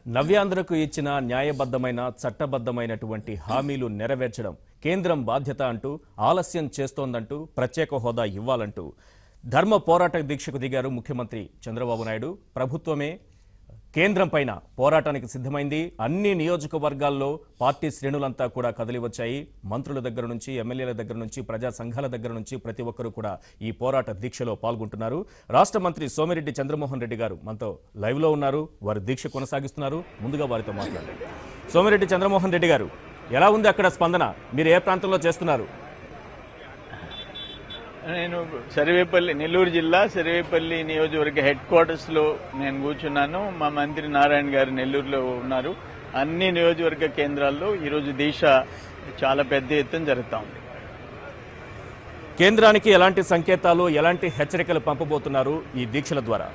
నవ్యాంధ్రకు ఇచ్చిన న్యాయబద్ధమైన చట్టబద్ధమైనటువంటి హామీలు నెరవేర్చడం కేంద్రం బాధ్యత అంటూ ఆలస్యం చేస్తోందంటూ ప్రత్యేక హోదా ఇవ్వాలంటూ ధర్మ పోరాట దీక్షకు దిగారు ముఖ్యమంత్రి చంద్రబాబు నాయుడు ప్రభుత్వమే కేంద్రం పైన పోరాటానికి సిద్ధమైంది అన్ని నియోజకవర్గాల్లో పార్టీ శ్రేణులంతా కూడా కదిలి వచ్చాయి మంత్రుల దగ్గర నుంచి ఎమ్మెల్యేల దగ్గర నుంచి ప్రజా సంఘాల దగ్గర నుంచి ప్రతి ఒక్కరూ కూడా ఈ పోరాట దీక్షలో పాల్గొంటున్నారు రాష్ట్ర మంత్రి సోమిరెడ్డి చంద్రమోహన్ రెడ్డి గారు మనతో లైవ్ లో ఉన్నారు వారి దీక్ష కొనసాగిస్తున్నారు ముందుగా వారితో మాట్లాడారు సోమిరెడ్డి చంద్రమోహన్ రెడ్డి గారు ఎలా ఉంది అక్కడ స్పందన మీరు ఏ ప్రాంతంలో చేస్తున్నారు నేను సర్వేపల్లి నెల్లూరు జిల్లా సర్వేపల్లి నియోజకవర్గ హెడ్ క్వార్టర్స్ లో నేను కూర్చున్నాను మా మంత్రి నారాయణ గారు నెల్లూరులో ఉన్నారు అన్ని నియోజకవర్గ కేంద్రాల్లో ఈరోజు దీక్ష చాలా పెద్ద ఎత్తున జరుగుతా ఉంది కేంద్రానికి ఎలాంటి సంకేతాలు ఎలాంటి హెచ్చరికలు పంపబోతున్నారు ఈ దీక్షల ద్వారా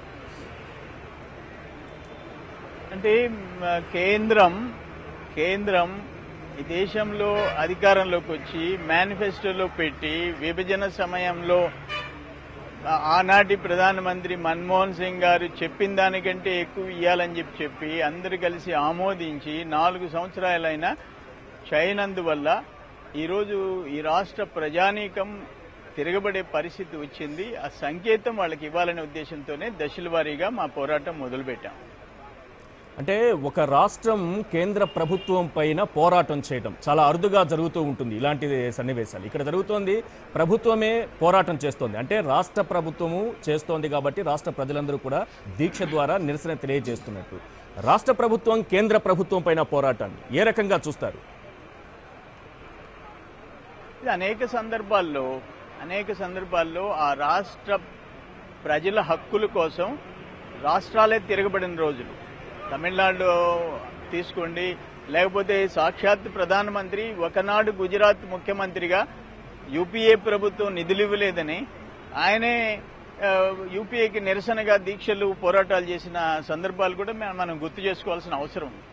అంటే మ, కేంద్రం కేంద్రం ఈ దేశంలో అధికారంలోకి వచ్చి మేనిఫెస్టోలో పెట్టి విభజన సమయంలో ఆ- ఆనాటి ప్రధానమంత్రి మన్మోహన్ సింగ్ గారు చెప్పిన దానికంటే ఎక్కువ ఇవ్వాలని చెప్పి చెప్పి అందరు కలిసి ఆమోదించి నాలుగు సంవత్సరాలైనా చేయనందువల్ల ఈరోజు ఈ రాష్ట్ర ప్రజానీకం తిరగబడే పరిస్థితి వచ్చింది ఆ సంకేతం వాళ్ళకి ఇవ్వాలనే ఉద్దేశంతోనే దశల వారీగా మా పోరాటం మొదలుపెట్టాం అంటే ఒక రాష్ట్రం కేంద్ర ప్రభుత్వం పైన పోరాటం చేయడం చాలా అరుదుగా జరుగుతూ ఉంటుంది ఇలాంటి సన్నివేశాలు ఇక్కడ జరుగుతోంది ప్రభుత్వమే పోరాటం చేస్తోంది అంటే రాష్ట్ర ప్రభుత్వము చేస్తోంది కాబట్టి రాష్ట్ర ప్రజలందరూ కూడా దీక్ష ద్వారా నిరసన తెలియజేస్తున్నట్టు రాష్ట్ర ప్రభుత్వం కేంద్ర ప్రభుత్వం పైన పోరాటాన్ని ఏ రకంగా చూస్తారు ఇది అనేక సందర్భాల్లో అనేక సందర్భాల్లో ఆ రాష్ట్ర ప్రజల హక్కుల కోసం రాష్ట్రాలే తిరగబడిన రోజులు తమిళనాడు తీసుకోండి లేకపోతే సాక్షాత్ ప్రధానమంత్రి ఒకనాడు గుజరాత్ ముఖ్యమంత్రిగా యూపీఏ ప్రభుత్వం నిధులు ఇవ్వలేదని ఆయనే ఆ, యూపీఏకి నిరసనగా దీక్షలు పోరాటాలు చేసిన సందర్భాలు కూడా మనం- మనం గుర్తు చేసుకోవాల్సిన అవసరం ఉంది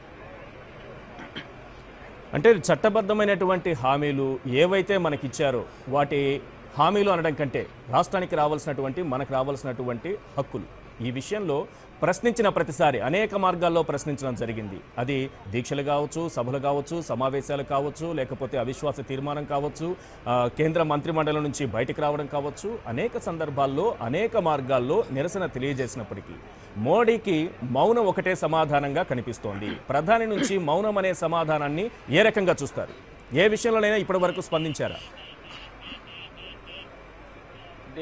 అంటే చట్టబద్ధమైనటువంటి హామీలు ఏవైతే మనకిచ్చారో వాటి హామీలు అనడం కంటే రాష్ట్రానికి రావాల్సినటువంటి మనకు రావాల్సినటువంటి హక్కులు ఈ విషయంలో ప్రశ్నించిన ప్రతిసారి అనేక మార్గాల్లో ప్రశ్నించడం జరిగింది అది దీక్షలు కావచ్చు సభలు కావచ్చు సమావేశాలు కావచ్చు లేకపోతే అవిశ్వాస తీర్మానం కావచ్చు ఆ, కేంద్ర మంత్రిమండలం నుంచి బయటకు రావడం కావచ్చు అనేక సందర్భాల్లో అనేక మార్గాల్లో నిరసన తెలియజేసినప్పటికీ మోడీకి మౌనం ఒకటే సమాధానంగా కనిపిస్తోంది ప్రధాని నుంచి మౌనం అనే సమాధానాన్ని ఏ రకంగా చూస్తారు ఏ విషయంలోనైనా ఇప్పటి వరకు స్పందించారా అంటే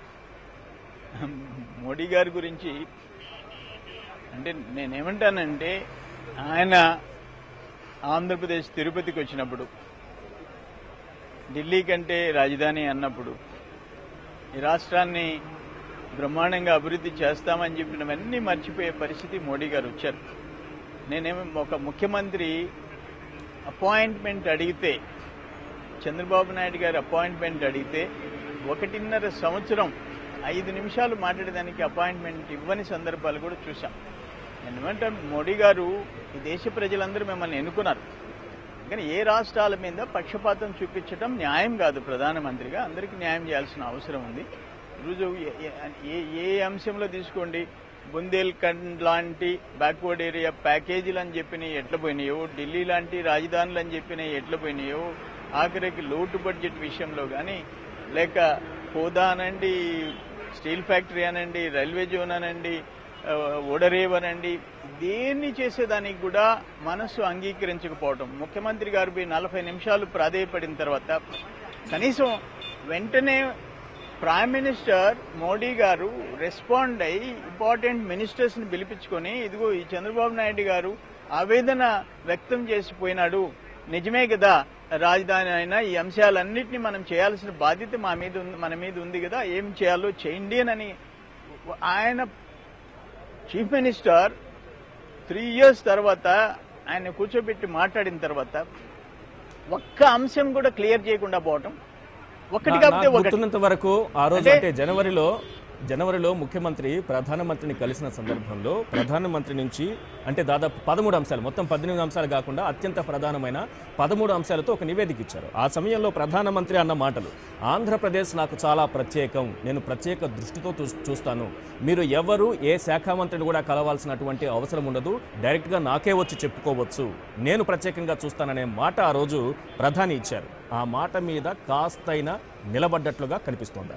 మోడీ గారి గురించి అంటే నేనేమంటానంటే ఆయన ఆంధ్రప్రదేశ్ తిరుపతికి వచ్చినప్పుడు ఢిల్లీ కంటే రాజధాని అన్నప్పుడు ఈ రాష్ట్రాన్ని బ్రహ్మాండంగా అభివృద్ధి చేస్తామని చెప్పినవన్నీ మర్చిపోయే పరిస్థితి మోడీ గారు వచ్చారు నేనేమో ఒక ముఖ్యమంత్రి అపాయింట్మెంట్ అడిగితే చంద్రబాబు నాయుడు గారి అపాయింట్మెంట్ అడిగితే ఒకటిన్నర సంవత్సరం ఐదు నిమిషాలు మాట్లాడేదానికి అపాయింట్మెంట్ ఇవ్వని సందర్భాలు కూడా చూశాం నేను ఏమంటాను మోడీ గారు ఈ దేశ ప్రజలందరూ మిమ్మల్ని ఎన్నుకున్నారు కానీ ఏ రాష్ట్రాల మీద పక్షపాతం చూపించడం న్యాయం కాదు ప్రధానమంత్రిగా అందరికీ న్యాయం చేయాల్సిన అవసరం ఉంది ఈరోజు ఏ- ఏ- ఏ ఏ అంశంలో తీసుకోండి బుందేల్ఖండ్ లాంటి బ్యాక్వర్డ్ ఏరియా ప్యాకేజీలు అని చెప్పినవి ఎట్లా పోయినాయో ఢిల్లీ లాంటి రాజధానులు అని చెప్పినవి ఎట్లా పోయినాయో ఆఖరికి లోటు బడ్జెట్ విషయంలో కానీ లేక హోదా అనండి స్టీల్ ఫ్యాక్టరీ అనండి రైల్వే జోన్ అనండి ఆ, ఓడరేవ్ అనండి దేన్ని చేసేదానికి కూడా మనస్సు అంగీకరించకపోవటం ముఖ్యమంత్రి గారు పోయి నలభై నిమిషాలు ప్రాధేయపడిన తర్వాత కనీసం వెంటనే ప్రైమ్ మినిస్టర్ మోడీ గారు రెస్పాండ్ అయ్యి ఇంపార్టెంట్ మినిస్టర్స్ ని పిలిపించుకొని ఇదిగో ఈ చంద్రబాబు నాయుడు గారు ఆవేదన వ్యక్తం చేసిపోయినాడు నిజమే కదా రాజధాని అయినా ఈ అంశాలన్నింటినీ మనం చేయాల్సిన బాధ్యత మా మీద ఉంది మన మీద ఉంది కదా ఏం చేయాలో చేయండి అని ఆయన చీఫ్ మినిస్టర్ త్రీ ఇయర్స్ తర్వాత ఆయన కూర్చోబెట్టి మాట్లాడిన తర్వాత ఒక్క అంశం కూడా క్లియర్ చేయకుండా పోవటం ఒకటి నా- కాకపోతే నాకు ఒకటి గుర్తున్నంత వరకు ఆ రోజు అంటే- అంటే జనవరిలో జనవరిలో ముఖ్యమంత్రి ప్రధానమంత్రిని కలిసిన సందర్భంలో ప్రధానమంత్రి నుంచి అంటే దాదాపు పదమూడు అంశాలు మొత్తం పద్దెనిమిది అంశాలు కాకుండా అత్యంత ప్రధానమైన పదమూడు అంశాలతో ఒక నివేదిక ఇచ్చారు ఆ సమయంలో ప్రధానమంత్రి అన్న మాటలు ఆంధ్రప్రదేశ్ నాకు చాలా ప్రత్యేకం నేను ప్రత్యేక దృష్టితో చూ- చూస్తాను మీరు ఎవరు ఏ శాఖ మంత్రిని కూడా కలవాల్సినటువంటి అవసరం ఉండదు డైరెక్ట్గా నాకే వచ్చి చెప్పుకోవచ్చు నేను ప్రత్యేకంగా చూస్తాననే మాట ఆ రోజు ప్రధాని ఇచ్చారు ఆ మాట మీద కాస్తైనా నిలబడ్డట్లుగా కనిపిస్తోంది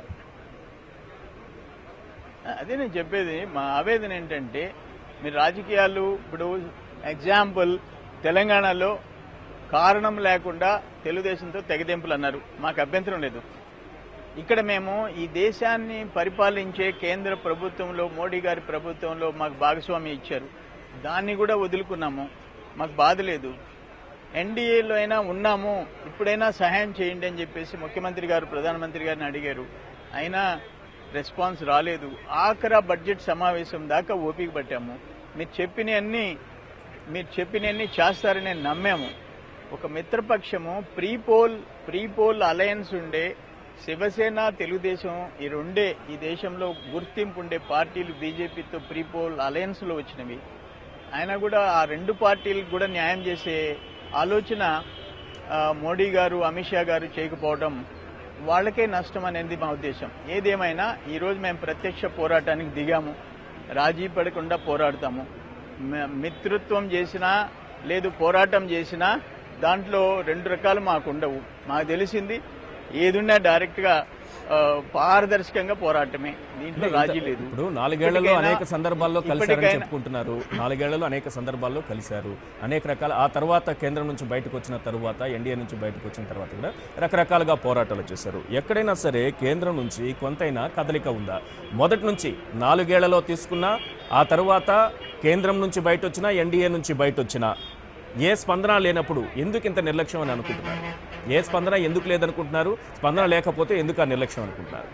అదే నేను చెప్పేది మా ఆవేదన ఏంటంటే మీరు రాజకీయాలు ఇప్పుడు ఎగ్జాంపుల్ తెలంగాణలో కారణం లేకుండా తెలుగుదేశంతో తెగదెంపులు అన్నారు మాకు అభ్యంతరం లేదు ఇక్కడ మేము ఈ దేశాన్ని పరిపాలించే కేంద్ర ప్రభుత్వంలో మోడీ గారి ప్రభుత్వంలో మాకు భాగస్వామి ఇచ్చారు దాన్ని కూడా వదులుకున్నాము మాకు బాధ లేదు ఎన్డీఏలో అయినా ఉన్నాము ఇప్పుడైనా సహాయం చేయండి అని చెప్పేసి ముఖ్యమంత్రి గారు ప్రధానమంత్రి గారిని అడిగారు అయినా రెస్పాన్స్ రాలేదు ఆఖరా బడ్జెట్ సమావేశం దాకా ఓపిక పట్టాము మీరు చెప్పినవన్నీ మీరు చెప్పినవన్నీ చేస్తారని నమ్మాము ఒక మిత్రపక్షము pre poll pre poll alliance ఉండే శివసేన తెలుగుదేశం ఈ రెండే ఈ దేశంలో గుర్తింపు ఉండే పార్టీలు బీజేపీతో ప్రీ పోల్ అలయన్స్ లో వచ్చినవి ఆయన కూడా ఆ రెండు పార్టీలకు కూడా న్యాయం చేసే ఆలోచన ఆ, మోడీ గారు అమిత్ షా గారు చేయకపోవడం వాళ్ళకే నష్టం అనేది మా ఉద్దేశం ఏదేమైనా ఈ రోజు మేము ప్రత్యక్ష పోరాటానికి దిగాము రాజీ పడకుండా పోరాడతాము మ- మిత్రత్వం చేసినా లేదు పోరాటం చేసినా దాంట్లో రెండు రకాలు మాకు ఉండవు మాకు తెలిసింది ఏదున్నా డైరెక్ట్ గా ఆ, పారదర్శకంగా పోరాటమే దీంట్లో రాజీ లేదు ఇప్పుడు నాలుగేళ్లలో ఇప్పటికైనా- అనేక సందర్భాల్లో కలిశారని ఇప్పటికైనా- చెప్పుకుంటున్నారు నాలుగేళ్లలో అనేక సందర్భాల్లో కలిశారు అనేక రకాల ఆ తర్వాత కేంద్రం నుంచి బయటకు వచ్చిన తర్వాత ఎన్డీఏ నుంచి బయటకు వచ్చిన తర్వాత కూడా రకరకాలుగా పోరాటాలు చేశారు ఎక్కడైనా సరే కేంద్రం నుంచి కొంతైనా కదలిక ఉందా మొదటి నుంచి నాలుగేళ్లలో తీసుకున్నా ఆ తర్వాత కేంద్రం నుంచి బయట వచ్చినా ఎన్డీఏ నుంచి బయట వచ్చినా ఏ స్పందన లేనప్పుడు ఎందుకు ఇంత నిర్లక్ష్యం అని అనుకుంటున్నారు ఏ స్పందన ఎందుకు లేదనుకుంటున్నారు స్పందన లేకపోతే ఎందుకు ఆ నిర్లక్ష్యం అనుకుంటున్నారు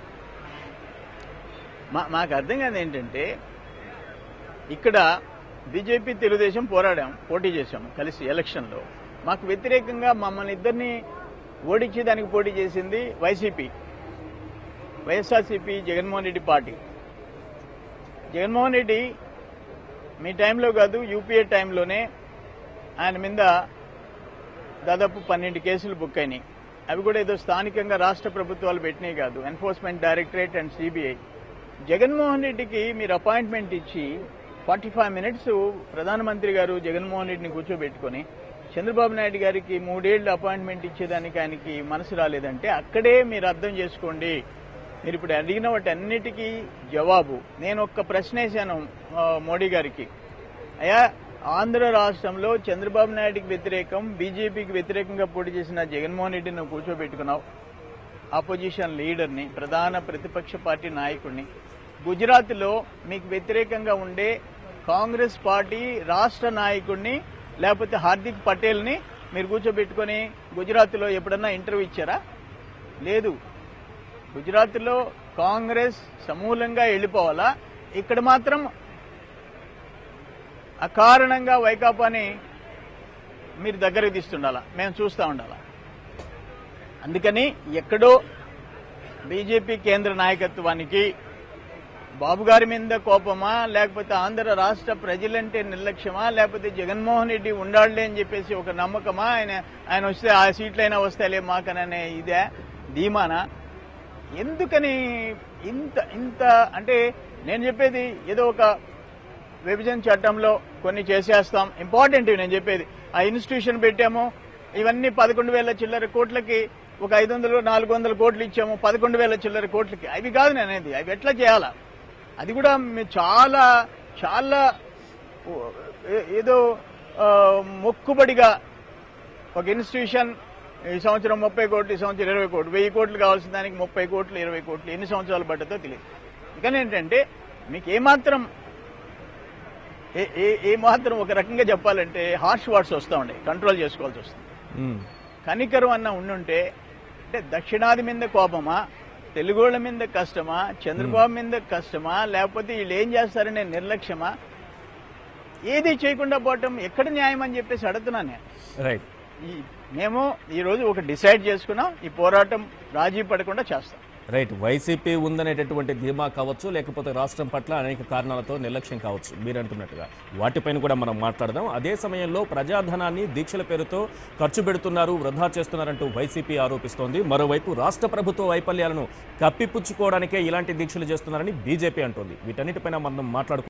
మా మాకు అర్థం కాదు ఏంటంటే ఇక్కడ బీజేపీ తెలుగుదేశం పోరాడాం పోటీ చేశాం కలిసి ఎలక్షన్లో మాకు వ్యతిరేకంగా మమ్మల్ని ఇద్దరిని ఓడించి దానికి పోటీ చేసింది YCP YSRCP Jaganmohan Reddy party Jaganmohan Reddy మీ టైంలో కాదు యూపీఏ టైంలోనే ఆయన మీద దాదాపు పన్నెండు కేసులు బుక్ అయినాయి అవి కూడా ఏదో స్థానికంగా రాష్ట్ర ప్రభుత్వాలు పెట్టినాయి కాదు enforcement directorate and CBI Jaganmohan రెడ్డికి మీరు అపాయింట్మెంట్ ఇచ్చి ఫార్టీ ఫైవ్ మినిట్స్ ప్రధానమంత్రి గారు జగన్మోహన్ రెడ్డిని కూర్చోబెట్టుకొని చంద్రబాబు నాయుడు గారికి మూడేళ్లు అపాయింట్మెంట్ ఇచ్చేదానికి ఆయనకి మనసు రాలేదంటే అక్కడే మీరు అర్థం చేసుకోండి మీరు ఇప్పుడు అడిగిన వాటి అన్నిటికీ జవాబు నేను ఒక్క ప్రశ్న వేశాను ఆ, మోడీ గారికి అయ్యా ఆంధ్ర రాష్ట్రంలో చంద్రబాబు నాయుడికి వ్యతిరేకం బీజేపీకి వ్యతిరేకంగా పోటీ చేసిన జగన్మోహన్ రెడ్డిని నువ్వు కూర్చోబెట్టుకున్నావు ఆపోజిషన్ లీడర్ని ప్రధాన ప్రతిపక్ష పార్టీ నాయకుడిని గుజరాత్లో మీకు వ్యతిరేకంగా ఉండే కాంగ్రెస్ పార్టీ రాష్ట్ర నాయకుడిని లేకపోతే హార్దిక్ పటేల్ని మీరు కూర్చోబెట్టుకొని గుజరాత్లో ఎప్పుడన్నా ఇంటర్వ్యూ ఇచ్చారా లేదు గుజరాత్లో కాంగ్రెస్ సమూలంగా వెళ్ళిపోవాలా ఇక్కడ మాత్రం అకారణంగా వైకాపాని మీరు దగ్గరికి తీస్తుండాలా మేము చూస్తూ ఉండాలా అందుకని ఎక్కడో బీజేపీ కేంద్ర నాయకత్వానికి బాబు గారి మీద కోపమా లేకపోతే ఆంధ్ర రాష్ట్ర ప్రజలంటే నిర్లక్ష్యమా లేకపోతే జగన్మోహన్ రెడ్డి ఉండాలి అని చెప్పేసి ఒక నమ్మకమా ఆయన ఆయన వస్తే ఆ సీట్లైనా వస్తాయిలే మాకననే ఇదే ధీమానా ఎందుకని ఇంత ఇంత అంటే నేను చెప్పేది ఏదో ఒక విభజన చట్టంలో కొన్ని చేసేస్తాం ఇంపార్టెంట్ నేను చెప్పేది ఆ ఇన్స్టిట్యూషన్ పెట్టాము ఇవన్నీ పదకొండు వేల చిల్లర కోట్లకి ఒక ఐదు వందలు నాలుగు వందల కోట్లు ఇచ్చాము పదకొండు వేల చిల్లర కోట్లకి అవి కాదు నేను అనేది అవి ఎట్లా చేయాలా అది కూడా మీరు చాలా చాలా ఏ- ఏదో ఆ, మొక్కుబడిగా ఒక ఇన్స్టిట్యూషన్ ఈ సంవత్సరం ముప్పై కోట్లు ఈ సంవత్సరం ఇరవై కోట్లు వెయ్యి కోట్లు కావాల్సిన దానికి ముప్పై కోట్లు ఇరవై కోట్లు ఎన్ని సంవత్సరాలు పడ్డదో తెలియదు కానీ ఏంటంటే మీకు ఏమాత్రం ఏ ఏ ఏ మాత్రం ఒక రకంగా చెప్పాలంటే హార్ష్ వర్డ్స్ వస్తూ ఉండే కంట్రోల్ చేసుకోవాల్సి వస్తుంది ఉమ్. కనికరం అన్న ఉండుంటే అంటే దక్షిణాది మీద కోపమా తెలుగోళ్ళ మీద కష్టమా చంద్రబాబు మీద కష్టమా లేకపోతే వీళ్ళు ఏం చేస్తారనే నిర్లక్ష్యమా ఏది చేయకుండా పోవటం ఎక్కడ న్యాయం అని చెప్పేసి అడుగుతున్నాను నేను రైట్ ఈ మేము ఈ రోజు ఒక డిసైడ్ చేసుకున్నాం ఈ పోరాటం రాజీ పడకుండా చేస్తాం రైట్ వైసీపీ ఉందనేటటువంటి ధీమా కావచ్చు లేకపోతే రాష్ట్రం పట్ల అనేక కారణాలతో నిర్లక్ష్యం కావచ్చు మీరు అంటున్నట్టుగా వాటిపైన కూడా మనం మాట్లాడదాం అదే సమయంలో ప్రజాధనాన్ని దీక్షల పేరుతో ఖర్చు పెడుతున్నారు వృధా చేస్తున్నారంటూ వైసీపీ ఆరోపిస్తోంది మరోవైపు రాష్ట్ర ప్రభుత్వ వైఫల్యాలను కప్పిపుచ్చుకోవడానికే ఇలాంటి దీక్షలు చేస్తున్నారని బీజేపీ అంటోంది వీటన్నిటిపైన మనం మాట్లాడుకుందాం